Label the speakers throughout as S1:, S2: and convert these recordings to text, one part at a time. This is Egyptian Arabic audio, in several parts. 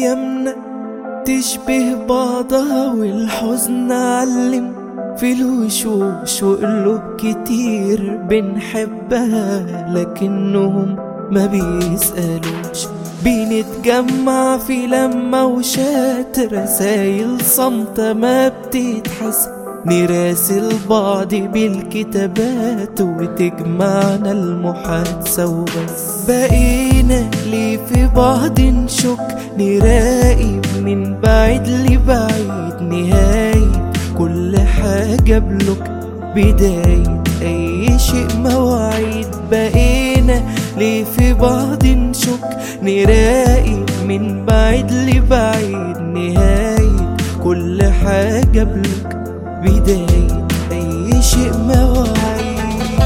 S1: أيامنا تشبه بعضها والحزن علم في الوشوش وقلوب كتير بنحبها لكنهم ما بيسألوش بنتجمع في لمة وشات رسايل صامتة ما بتتحس نراسل بعض بالكتابات وتجمعنا المحادثة وبس بقينا ليه في بعض نشك نراقب من بعيد لبعيد نهاية كل حاجة بلوك بداية أي شيء مواعيد بقينا ليه في بعض نشك نراقب من بعيد لبعيد نهاية كل حاجة بلوك بداية أي شيء مواعيد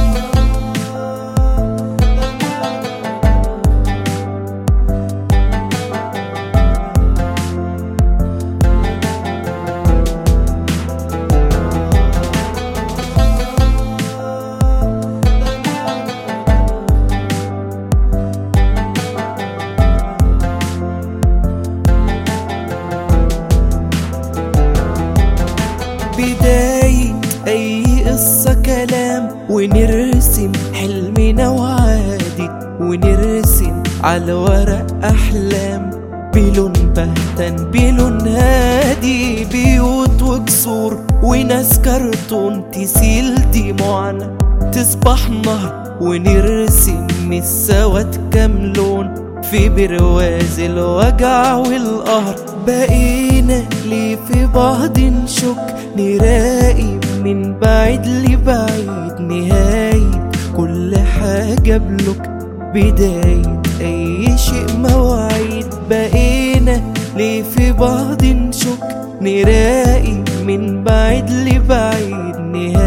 S1: بداية أي قصة كلام ونرسم حلمنا وعادي ونرسم على ورق أحلام بلون بهتان بلون هادي بيوت وكسور وناس كرتون تسيل دموعنا تصبح نهر ونرسم السواد كام لون في برواز الوجع والقهر بقينا ليه في بعض نشك نراقب من بعيد لبعيد نهاية كل حاجة بلوك بداية أي شيء مواعيد بقينا ليه في بعض نشك نراقب من بعيد لبعيد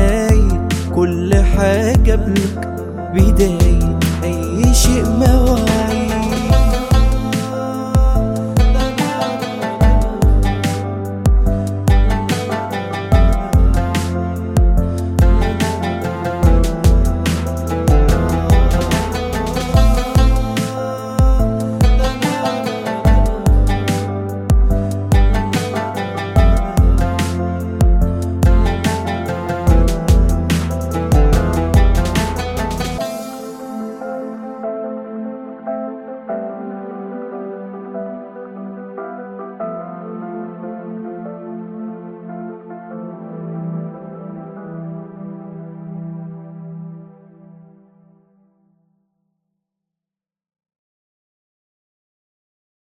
S1: نهاية كل حاجة بلوك بداية أي شيء مواعيد